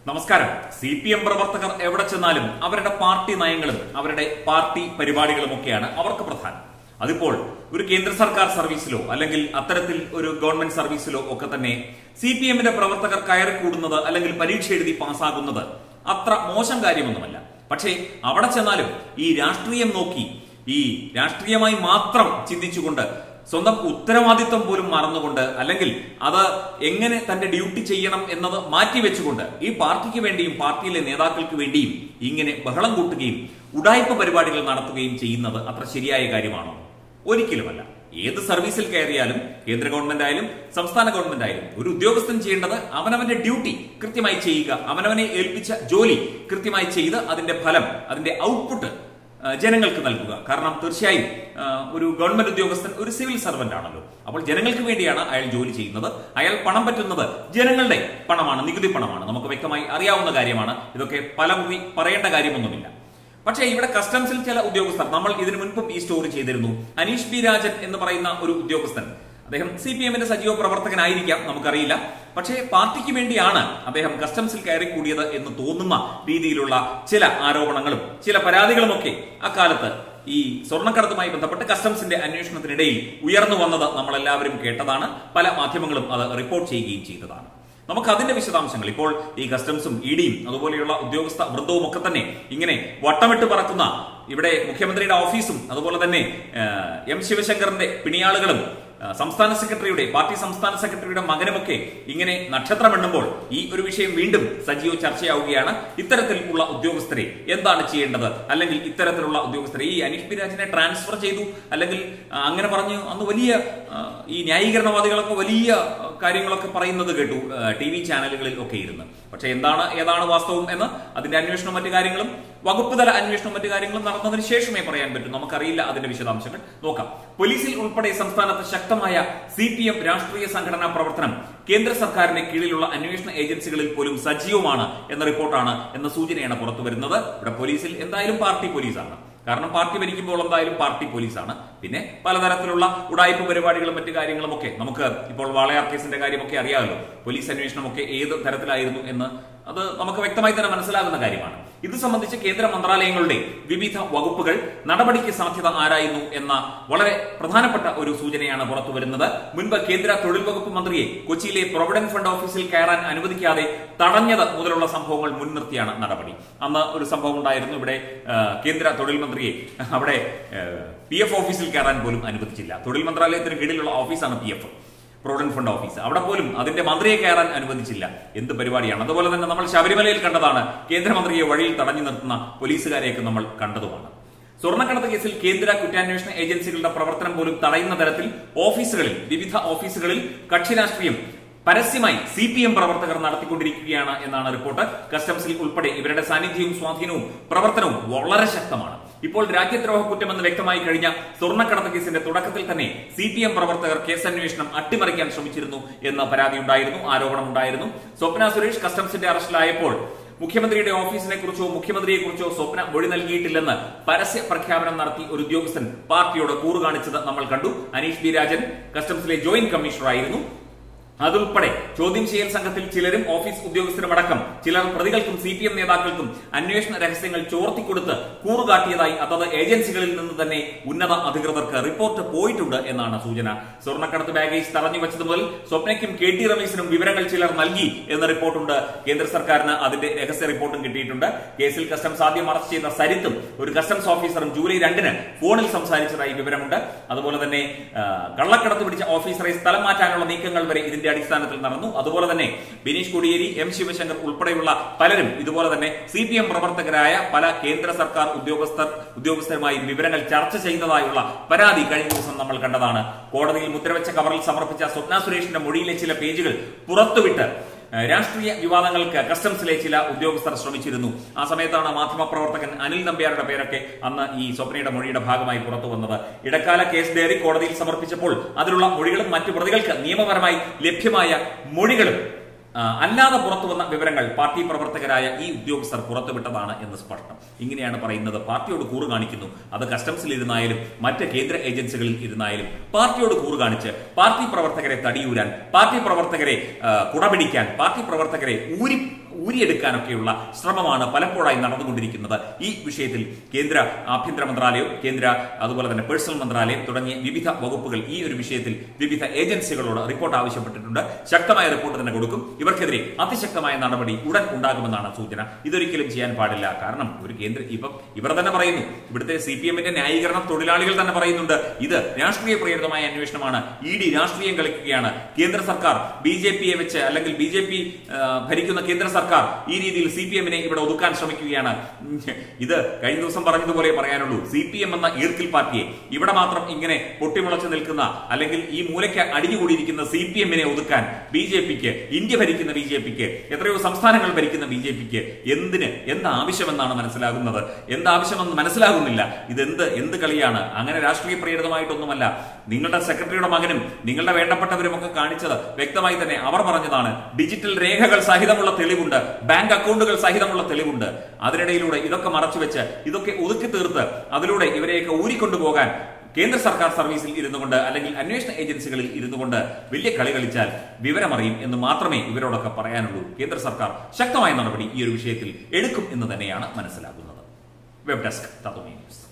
നമസ്കാരം C P M പ്രവർത്തകർ എവിടെ ചെന്നാലും അവരുടെ പാർട്ടി നയങ്ങളും അവരുടെ പാർട്ടി പരിപാടികളും ഒക്കെയാണ് അവർക്ക് പ്രധാനം അതിപ്പോൾ ഒരു കേന്ദ്ര സർക്കാർ സർവീസിലോ അല്ലെങ്കിൽ അത്തരത്തിൽ ഒരു ഗവൺമെന്റ് സർവീസിലോ ഒക്കെ തന്നെ സി പി എമ്മിന്റെ പ്രവർത്തകർ കയറി കൂടുന്നത് അല്ലെങ്കിൽ പരീക്ഷ എഴുതി പാസ്സാകുന്നത് അത്ര മോശം കാര്യമൊന്നുമല്ല പക്ഷേ അവിടെ ചെന്നാലും ഈ രാഷ്ട്രീയം നോക്കി ഈ രാഷ്ട്രീയമായി മാത്രം ചിന്തിച്ചുകൊണ്ട് സ്വന്തം ഉത്തരവാദിത്വം പോലും മറന്നുകൊണ്ട് അല്ലെങ്കിൽ അത് എങ്ങനെ തന്റെ ഡ്യൂട്ടി ചെയ്യണം എന്നത് മാറ്റിവെച്ചുകൊണ്ട് ഈ പാർട്ടിക്ക് വേണ്ടിയും പാർട്ടിയിലെ നേതാക്കൾക്ക് വേണ്ടിയും ഇങ്ങനെ ബഹളം കൂട്ടുകയും ഉടായ്പ പരിപാടികൾ നടത്തുകയും ചെയ്യുന്നത് അത്ര ശരിയായ കാര്യമാണോ ഒരിക്കലുമല്ല ഏത് സർവീസിൽ കയറിയാലും കേന്ദ്ര ഗവൺമെന്റ് ആയാലും സംസ്ഥാന ഗവൺമെന്റ് ആയാലും ഒരു ഉദ്യോഗസ്ഥൻ ചെയ്യേണ്ടത് അവനവന്റെ ഡ്യൂട്ടി കൃത്യമായി ചെയ്യുക അവനവനെ ഏൽപ്പിച്ച ജോലി കൃത്യമായി ചെയ്ത് അതിന്റെ ഫലം അതിന്റെ ഔട്ട്പുട്ട് ആ, ജനങ്ങൾക്ക് നൽകുക കാരണം തീർച്ചയായും ആ, ഒരു ഗവൺമെന്റ് ഉദ്യോഗസ്ഥൻ ഒരു സിവിൽ സർവന്റ് ആണല്ലോ അപ്പോൾ ജനങ്ങൾക്ക് വേണ്ടിയാണ് അയാൾ ജോലി ചെയ്യുന്നത് അയാൾ പണം പറ്റുന്നത് ജനങ്ങളുടെ പണമാണ് നികുതി പണമാണ് നമുക്ക് വ്യക്തമായി അറിയാവുന്ന കാര്യമാണ് ഇതൊക്കെ പലമുറി പറയേണ്ട കാര്യമൊന്നുമില്ല പക്ഷേ ഇവിടെ കസ്റ്റംസിൽ ചില ഉദ്യോഗസ്ഥർ നമ്മൾ ഇതിനു മുൻപും ഈ സ്റ്റോറി ചെയ്തിരുന്നു അനീഷ് ബി രാജൻ എന്ന് പറയുന്ന ഒരു ഉദ്യോഗസ്ഥൻ അദ്ദേഹം സി പി എമ്മിന്റെ സജീവ പ്രവർത്തകനായിരിക്കാം നമുക്കറിയില്ല പക്ഷേ പാർട്ടിക്ക് വേണ്ടിയാണ് അദ്ദേഹം കസ്റ്റംസിൽ കയറി കൂടിയത് എന്ന് തോന്നുന്ന രീതിയിലുള്ള ചില ആരോപണങ്ങളും ചില പരാതികളുമൊക്കെ അക്കാലത്ത് ഈ സ്വർണ്ണക്കടത്തുമായി ബന്ധപ്പെട്ട് കസ്റ്റംസിന്റെ അന്വേഷണത്തിനിടയിൽ ഉയർന്നു വന്നത് നമ്മളെല്ലാവരും കേട്ടതാണ് പല മാധ്യമങ്ങളും അത് റിപ്പോർട്ട് ചെയ്യുകയും ചെയ്തതാണ് നമുക്ക് അതിന്റെ വിശദാംശങ്ങൾ ഇപ്പോൾ ഈ കസ്റ്റംസും ഇ ഡിയും അതുപോലെയുള്ള ഉദ്യോഗസ്ഥ വൃന്ദവും ഒക്കെ തന്നെ ഇങ്ങനെ വട്ടമിട്ട് പറക്കുന്ന ഇവിടെ മുഖ്യമന്ത്രിയുടെ ഓഫീസും അതുപോലെ തന്നെ ആ, എം ശിവശങ്കറിന്റെ പിണിയാളുകളും ആ, സംസ്ഥാന സെക്രട്ടറിയുടെ പാർട്ടി സംസ്ഥാന സെക്രട്ടറിയുടെ മകനുമൊക്കെ ഇങ്ങനെ നക്ഷത്രം എണ്ണുമ്പോൾ ഈ ഒരു വിഷയം വീണ്ടും സജീവ ചർച്ചയാവുകയാണ് ഇത്തരത്തിലുള്ള ഉദ്യോഗസ്ഥരെ എന്താണ് ചെയ്യേണ്ടത് അല്ലെങ്കിൽ ഇത്തരത്തിലുള്ള ഉദ്യോഗസ്ഥരെ ഈ അനീഷ് പി രാജിനെ ട്രാൻസ്ഫർ ചെയ്തു അല്ലെങ്കിൽ ആ, അങ്ങനെ പറഞ്ഞു അന്ന് വലിയ ആ, ഈ ന്യായീകരണവാദികളൊക്കെ വലിയ ആ, കാര്യങ്ങളൊക്കെ പറയുന്നത് കേട്ടു ടി വി ചാനലുകളിൽ ഒക്കെ ഇരുന്ന് പക്ഷെ എന്താണ് ഏതാണ് വാസ്തവം എന്ന് അതിന്റെ അന്വേഷണവും മറ്റു കാര്യങ്ങളും വകുപ്പ് തല അന്വേഷണവും മറ്റു കാര്യങ്ങളും നടന്നതിന് ശേഷമേ പറയാൻ പറ്റൂ നമുക്കറിയില്ല അതിന്റെ വിശദാംശങ്ങൾ നോക്കാം പോലീസിൽ ഉൾപ്പെടെ സംസ്ഥാനത്ത് ശക്തമായ സി പി എം രാഷ്ട്രീയ സംഘടനാ പ്രവർത്തനം കേന്ദ്ര സർക്കാരിന്റെ കീഴിലുള്ള അന്വേഷണ ഏജൻസികളിൽ പോലും സജീവമാണ് എന്ന റിപ്പോർട്ടാണ് എന്ന സൂചനയാണ് പുറത്തു വരുന്നത് ഇവിടെ പോലീസിൽ എന്തായാലും പാർട്ടി പോലീസാണ് കാരണം പാർട്ടി ഭരിക്കുമ്പോൾ എന്തായാലും പാർട്ടി പോലീസാണ് പിന്നെ പലതരത്തിലുള്ള ഉടായ്പ പരിപാടികളും മറ്റു കാര്യങ്ങളും ഒക്കെ നമുക്ക് ഇപ്പോൾ വാളയാർ കേസിന്റെ കാര്യമൊക്കെ അറിയാമല്ലോ പോലീസ് അന്വേഷണമൊക്കെ ഏത് തരത്തിലായിരുന്നു എന്ന് അത് നമുക്ക് വ്യക്തമായി തന്നെ മനസ്സിലാകുന്ന കാര്യമാണ് ഇത് സംബന്ധിച്ച് കേന്ദ്ര മന്ത്രാലയങ്ങളുടെ വിവിധ വകുപ്പുകൾ നടപടിക്ക് സാധ്യത ആരായുന്നു എന്ന വളരെ പ്രധാനപ്പെട്ട ഒരു സൂചനയാണ് പുറത്തു വരുന്നത് മുൻപ് കേന്ദ്ര തൊഴിൽ വകുപ്പ് മന്ത്രിയെ കൊച്ചിയിലെ പ്രൊവിഡന്റ് ഫണ്ട് ഓഫീസിൽ കയറാൻ അനുവദിക്കാതെ തടഞ്ഞത് മുതലുള്ള സംഭവങ്ങൾ മുൻനിർത്തിയാണ് നടപടി അന്ന് ഒരു സംഭവം ഉണ്ടായിരുന്നു ഇവിടെ ആ, കേന്ദ്ര തൊഴിൽ മന്ത്രിയെ അവിടെ പി എഫ് ഓഫീസിൽ കയറാൻ പോലും അനുവദിച്ചില്ല തൊഴിൽ മന്ത്രാലയത്തിന് കീഴിലുള്ള ഓഫീസാണ് P F provident fund office അവിടെ പോലും അതിന്റെ മന്ത്രിയെ കയറാൻ അനുവദിച്ചില്ല എന്ത് പരിപാടിയാണ് അതുപോലെ തന്നെ നമ്മൾ ശബരിമലയിൽ കണ്ടതാണ് കേന്ദ്രമന്ത്രിയെ വഴിയിൽ തടഞ്ഞു നിർത്തുന്ന പോലീസുകാരെയൊക്കെ നമ്മൾ കണ്ടതുമാണ് സ്വർണ്ണക്കടത്ത് കേസിൽ കേന്ദ്ര കുറ്റാന്വേഷണ ഏജൻസികളുടെ പ്രവർത്തനം പോലും തടയുന്ന തരത്തിൽ ഓഫീസുകളിൽ വിവിധ ഓഫീസുകളിൽ കക്ഷി രാഷ്ട്രീയം പരസ്യമായി സി പി എം പ്രവർത്തകർ നടത്തിക്കൊണ്ടിരിക്കുകയാണ് എന്നാണ് റിപ്പോർട്ട് കസ്റ്റംസിൽ ഉൾപ്പെടെ ഇവരുടെ സാന്നിധ്യവും സ്വാധീനവും പ്രവർത്തനവും വളരെ ശക്തമാണ് ഇപ്പോൾ രാജ്യദ്രോഹ കുറ്റമെന്ന് വ്യക്തമായി കഴിഞ്ഞ സ്വർണ്ണക്കടത്ത് കേസിന്റെ തുടക്കത്തിൽ തന്നെ സി പി എം പ്രവർത്തകർ കേസന്വേഷണം അട്ടിമറിക്കാൻ ശ്രമിച്ചിരുന്നു എന്ന പരാതിയുണ്ടായിരുന്നു ആരോപണമുണ്ടായിരുന്നു സ്വപ്ന സുരേഷ് കസ്റ്റംസിന്റെ അറസ്റ്റിലായപ്പോൾ മുഖ്യമന്ത്രിയുടെ ഓഫീസിനെ കുറിച്ചോ മുഖ്യമന്ത്രിയെ കുറിച്ചോ സ്വപ്ന മൊഴി നൽകിയിട്ടില്ലെന്ന് പരസ്യ പ്രഖ്യാപനം നടത്തി ഒരു ഉദ്യോഗസ്ഥൻ പാർട്ടിയോട് കൂറു കാണിച്ചത് നമ്മൾ കണ്ടു അനീഷ് ബി രാജൻ കസ്റ്റംസിലെ ജോയിന്റ് കമ്മീഷണറായിരുന്നു അതുൾപ്പെടെ ചോദ്യം ചെയ്യൽ സംഘത്തിൽ ചിലരും ഓഫീസ് ഉദ്യോഗസ്ഥരുമടക്കം ചിലർ പ്രതികൾക്കും സി പി എം നേതാക്കൾക്കും അന്വേഷണ രഹസ്യങ്ങൾ ചോർത്തിക്കൊടുത്ത് കൂറുകാട്ടിയതായി അതത് ഏജൻസികളിൽ നിന്ന് തന്നെ ഉന്നത അധികൃതർക്ക് റിപ്പോർട്ട് പോയിട്ടുണ്ട് എന്നാണ് സൂചന സ്വർണ്ണക്കടത്ത് ബാഗേജ് തടഞ്ഞു വെച്ചത് മുതൽ സ്വപ്നയ്ക്കും കെ ടി രമേശിനും വിവരങ്ങൾ ചിലർ നൽകി എന്ന റിപ്പോർട്ടുണ്ട് കേന്ദ്ര സർക്കാരിന് അതിന്റെ രഹസ്യ റിപ്പോർട്ടും കിട്ടിയിട്ടുണ്ട് കേസിൽ കസ്റ്റംസ് ആദ്യം അറസ്റ്റ് ചെയ്ത സരിത്തും ഒരു കസ്റ്റംസ് ഓഫീസറും ജൂലൈ രണ്ടിന് ഫോണിൽ സംസാരിച്ചതായി വിവരമുണ്ട് അതുപോലെ തന്നെ ആ, കള്ളക്കടത്ത് പിടിച്ച ഓഫീസറെ സ്ഥലം മാറ്റാനുള്ള നീക്കങ്ങൾ വരെ ഇതിന്റെ അടിസ്ഥാനത്തിൽ നടന്നു അതുപോലെ തന്നെ ബിനീഷ് കോടിയേരി എം ശിവശങ്കർ ഉൾപ്പെടെയുള്ള പലരും ഇതുപോലെ തന്നെ സി പി എം പ്രവർത്തകരായ പല കേന്ദ്ര സർക്കാർ ഉദ്യോഗസ്ഥർ ഉദ്യോഗസ്ഥരുമായി വിവരങ്ങൾ ചർച്ച ചെയ്തതായുള്ള പരാതി കഴിഞ്ഞ ദിവസം നമ്മൾ കണ്ടതാണ് കോടതിയിൽ മുദ്രവെച്ച കവറിൽ സമർപ്പിച്ച സ്വപ്ന സുരേഷിന്റെ മൊഴിയിലെ ചില പേജുകൾ പുറത്തുവിട്ട് ഏഹ് രാഷ്ട്രീയ വിവാദങ്ങൾക്ക് കസ്റ്റംസിലെ ചില ഉദ്യോഗസ്ഥർ ശ്രമിച്ചിരുന്നു ആ സമയത്താണ് മാധ്യമപ്രവർത്തകൻ അനിൽ നമ്പ്യാരുടെ പേരൊക്കെ അന്ന് ഈ സ്വപ്നയുടെ മൊഴിയുടെ ഭാഗമായി പുറത്തു വന്നത് ഇടക്കാല കേസ് ഡയറി കോടതിയിൽ സമർപ്പിച്ചപ്പോൾ അതിലുള്ള മൊഴികളും മറ്റു പ്രതികൾക്ക് നിയമപരമായി ലഭ്യമായ മൊഴികളും ആ, അല്ലാതെ പുറത്തു വന്ന വിവരങ്ങൾ പാർട്ടി പ്രവർത്തകരായ ഈ ഉദ്യോഗസ്ഥർ പുറത്തുവിട്ടതാണ് എന്ന് സ്പഷ്ടം ഇങ്ങനെയാണ് പറയുന്നത് പാർട്ടിയോട് കൂറ് കാണിക്കുന്നു അത് കസ്റ്റംസിൽ ഇരുന്നായാലും മറ്റ് കേന്ദ്ര ഏജൻസികളിൽ ഇരുന്നായാലും പാർട്ടിയോട് കൂറ് കാണിച്ച് പാർട്ടി പ്രവർത്തകരെ തടിയൂരാൻ പാർട്ടി പ്രവർത്തകരെ ആ, കുടപിടിക്കാൻ പാർട്ടി പ്രവർത്തകരെ ഊരി ഊരിയെടുക്കാനൊക്കെയുള്ള ശ്രമമാണ് പലപ്പോഴായി നടന്നുകൊണ്ടിരിക്കുന്നത് ഈ വിഷയത്തിൽ കേന്ദ്ര ആഭ്യന്തര മന്ത്രാലയം കേന്ദ്ര അതുപോലെ തന്നെ പേഴ്സണൽ മന്ത്രാലയം തുടങ്ങിയ വിവിധ വകുപ്പുകൾ ഈ ഒരു വിഷയത്തിൽ വിവിധ ഏജൻസികളോട് റിപ്പോർട്ട് ആവശ്യപ്പെട്ടിട്ടുണ്ട് ശക്തമായ റിപ്പോർട്ട് തന്നെ കൊടുക്കും ഇവർക്കെതിരെ അതിശക്തമായ നടപടി ഉടൻ ഉണ്ടാകുമെന്നാണ് സൂചന ഇതൊരിക്കലും ചെയ്യാൻ പാടില്ല കാരണം ഒരു കേന്ദ്ര ഇപ്പം ഇവർ തന്നെ പറയുന്നു ഇവിടുത്തെ സി പി എമ്മിന്റെ ന്യായീകരണം തൊഴിലാളികൾ തന്നെ പറയുന്നുണ്ട് ഇത് രാഷ്ട്രീയ പ്രേരിതമായ അന്വേഷണമാണ് ഇ ഡി രാഷ്ട്രീയം കളിക്കുകയാണ് കേന്ദ്ര സർക്കാർ ബി ജെ പിയെ വെച്ച് അല്ലെങ്കിൽ ബി ജെ പി ഭരിക്കുന്ന കേന്ദ്ര സർക്കാർ ഈ രീതിയിൽ സി പി എമ്മിനെ ഇവിടെ ഒതുക്കാൻ ശ്രമിക്കുകയാണ് ഉം, ഇത് കഴിഞ്ഞ ദിവസം പറഞ്ഞതുപോലെ പറയാനുള്ളൂ സി പി എം എന്ന ഈർക്കിൽ പാർട്ടിയെ ഇവിടെ മാത്രം ഇങ്ങനെ പൊട്ടിമുളച്ചു നിൽക്കുന്ന അല്ലെങ്കിൽ ഈ മൂലയ്ക്ക് അടിഞ്ഞുകൂടിയിരിക്കുന്ന സി പി എമ്മിനെ ഒതുക്കാൻ ബി ജെ പിക്ക് ഇന്ത്യ ഭരിക്കുന്ന ബി ജെ പിക്ക് എത്രയോ സംസ്ഥാനങ്ങൾ ഭരിക്കുന്ന ബി ജെ പിക്ക് എന്തിന് എന്ത് ആവശ്യമെന്നാണ് മനസ്സിലാകുന്നത് എന്താവശ്യമെന്ന് മനസ്സിലാകുന്നില്ല ഇതെന്ത് എന്ത് കളിയാണ് അങ്ങനെ രാഷ്ട്രീയ പ്രേരിതമായിട്ടൊന്നുമല്ല നിങ്ങളുടെ സെക്രട്ടറിയുടെ മകനും നിങ്ങളുടെ വേണ്ടപ്പെട്ടവരും ഒക്കെ കാണിച്ചത് വ്യക്തമായി തന്നെ അവർ പറഞ്ഞതാണ് ഡിജിറ്റൽ രേഖകൾ സഹിതമുള്ള തെളിവുണ്ട് ബാങ്ക് അക്കൗണ്ടുകൾ സഹിതമുള്ള തെളിവുണ്ട് അതിനിടയിലൂടെ ഇതൊക്കെ മറച്ചുവെച്ച് ഇതൊക്കെ ഒതുക്കി തീർത്ത് അതിലൂടെ ഇവരെയൊക്കെ ഊരിക്കൊണ്ടുപോകാൻ കേന്ദ്ര സർക്കാർ സർവീസിൽ ഇരുന്നുകൊണ്ട് അല്ലെങ്കിൽ അന്വേഷണ ഏജൻസികളിൽ ഇരുന്നുകൊണ്ട് വലിയ കളി കളിച്ചാൽ വിവരമറിയും എന്ന് മാത്രമേ ഇവരോടൊക്കെ പറയാനുള്ളൂ കേന്ദ്ര സർക്കാർ ശക്തമായ നടപടി ഈ ഒരു വിഷയത്തിൽ എടുക്കും എന്ന് തന്നെയാണ് മനസ്സിലാകുന്നത് വെബ് ഡെസ്ക് തത്വമേ ന്യൂസ്